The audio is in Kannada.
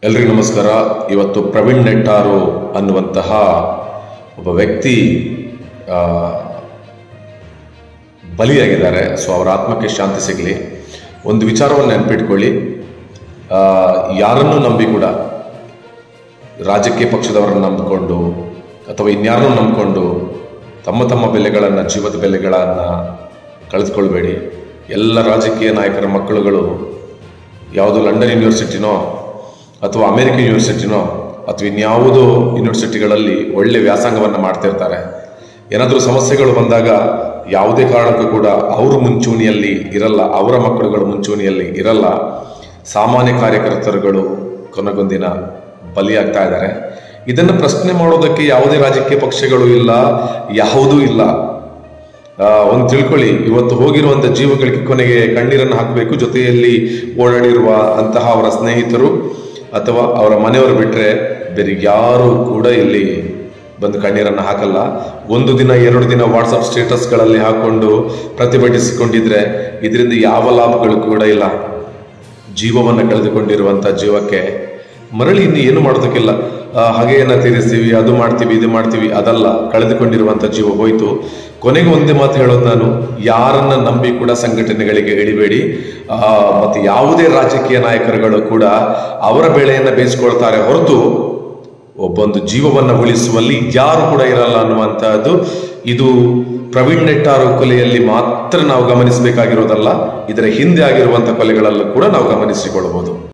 ಎಲ್ರಿಗೂ ನಮಸ್ಕಾರ ಇವತ್ತು ಪ್ರವೀಣ್ ನೆಟ್ಟಾರು ಅನ್ನುವಂತಹ ಒಬ್ಬ ವ್ಯಕ್ತಿ ಆ, ಬಲಿಯಾಗಿದ್ದಾರೆ ಸೊ ಅವರ ಆತ್ಮಕ್ಕೆ ಶಾಂತಿ ಸಿಗಲಿ ಒಂದು ವಿಚಾರವನ್ನು ನೆನಪಿಟ್ಕೊಳ್ಳಿ ಆ, ಯಾರನ್ನೂ ನಂಬಿ ಕೂಡ ರಾಜಕೀಯ ಪಕ್ಷದವರನ್ನು ನಂಬಿಕೊಂಡು ಅಥವಾ ಇನ್ಯಾರನ್ನೂ ನಂಬಿಕೊಂಡು ತಮ್ಮ ತಮ್ಮ ಬೆಲೆಗಳನ್ನು ಜೀವದ ಬೆಲೆಗಳನ್ನು ಕಳೆದುಕೊಳ್ಬೇಡಿ ಎಲ್ಲ ರಾಜಕೀಯ ನಾಯಕರ ಮಕ್ಕಳುಗಳು ಯಾವುದು ಲಂಡನ್ ಯೂನಿವರ್ಸಿಟಿನೋ ಅಥವಾ ಅಮೆರಿಕನ್ ಯೂನಿವರ್ಸಿಟಿನೋ ಅಥವಾ ಇನ್ಯಾವುದೋ ಯೂನಿವರ್ಸಿಟಿಗಳಲ್ಲಿ ಒಳ್ಳೆ ವ್ಯಾಸಂಗವನ್ನು ಮಾಡ್ತಿರ್ತಾರೆ ಏನಾದರೂ ಸಮಸ್ಯೆಗಳು ಬಂದಾಗ ಯಾವುದೇ ಕಾರಣಕ್ಕೂ ಕೂಡ ಅವರು ಮುಂಚೂಣಿಯಲ್ಲಿ ಇರಲ್ಲ ಅವರ ಮಕ್ಕಳುಗಳು ಮುಂಚೂಣಿಯಲ್ಲಿ ಇರಲ್ಲ ಸಾಮಾನ್ಯ ಕಾರ್ಯಕರ್ತರುಗಳು ಕೊನೆಗೊಂದಿನ ಬಲಿಯಾಗ್ತಾ ಇದ್ದಾರೆ ಇದನ್ನು ಪ್ರಶ್ನೆ ಮಾಡೋದಕ್ಕೆ ಯಾವುದೇ ರಾಜಕೀಯ ಪಕ್ಷಗಳು ಇಲ್ಲ ಯಾವುದೂ ಇಲ್ಲ ಆ, ಒಂದು ತಿಳ್ಕೊಳ್ಳಿ ಇವತ್ತು ಹೋಗಿರುವಂತ ಜೀವಗಳಿಗೆ ಕೊನೆಗೆ ಕಣ್ಣೀರನ್ನು ಹಾಕಬೇಕು ಜೊತೆಯಲ್ಲಿ ಓಡಾಡಿರುವ ಅಂತಹ ಅವರ ಸ್ನೇಹಿತರು ಅಥವಾ ಅವರ ಮನೆಯವರು ಬಿಟ್ರೆ ಬೇರೆ ಯಾರು ಕೂಡ ಇಲ್ಲಿ ಬಂದು ಕಣ್ಣೀರನ್ನು ಹಾಕಲ್ಲ ಒಂದು ದಿನ ಎರಡು ದಿನ ವಾಟ್ಸಪ್ ಸ್ಟೇಟಸ್ಗಳಲ್ಲಿ ಹಾಕೊಂಡು ಪ್ರತಿಭಟಿಸಿಕೊಂಡಿದ್ರೆ ಇದರಿಂದ ಯಾವ ಲಾಭಗಳು ಕೂಡ ಇಲ್ಲ ಜೀವವನ್ನು ಕಳೆದುಕೊಂಡಿರುವಂಥ ಜೀವಕ್ಕೆ ಮರಳಿ ಇನ್ನು ಏನು ಮಾಡೋದಕ್ಕಿಲ್ಲ ಆ, ಹಾಗೆಯನ್ನ ತೀರಿಸ್ತೀವಿ ಅದು ಮಾಡ್ತೀವಿ ಇದು ಮಾಡ್ತೀವಿ ಅದಲ್ಲ ಕಳೆದುಕೊಂಡಿರುವಂಥ ಜೀವ ಹೋಯ್ತು ಕೊನೆಗೆ ಒಂದೇ ಮಾತು ಹೇಳೋದು ನಾನು ಯಾರನ್ನ ನಂಬಿ ಕೂಡ ಸಂಘಟನೆಗಳಿಗೆ ಇಳಿಬೇಡಿ ಆ, ಮತ್ತೆ ಯಾವುದೇ ರಾಜಕೀಯ ನಾಯಕರುಗಳು ಕೂಡ ಅವರ ಬೆಳೆಯನ್ನ ಬೇಯಿಸ್ಕೊಳ್ತಾರೆ ಹೊರತು ಒಬ್ಬೊಂದು ಜೀವವನ್ನ ಉಳಿಸುವಲ್ಲಿ ಯಾರು ಕೂಡ ಇರಲ್ಲ ಅನ್ನುವಂತಹದ್ದು ಇದು ಪ್ರವೀಣ್ ನೆಟ್ಟಾರು ಕೊಲೆಯಲ್ಲಿ ಮಾತ್ರ ನಾವು ಗಮನಿಸಬೇಕಾಗಿರೋದಲ್ಲ ಇದರ ಹಿಂದೆ ಆಗಿರುವಂತಹ ಕೊಲೆಗಳಲ್ಲೂ ಕೂಡ ನಾವು ಗಮನಿಸಿಕೊಳ್ಳಬಹುದು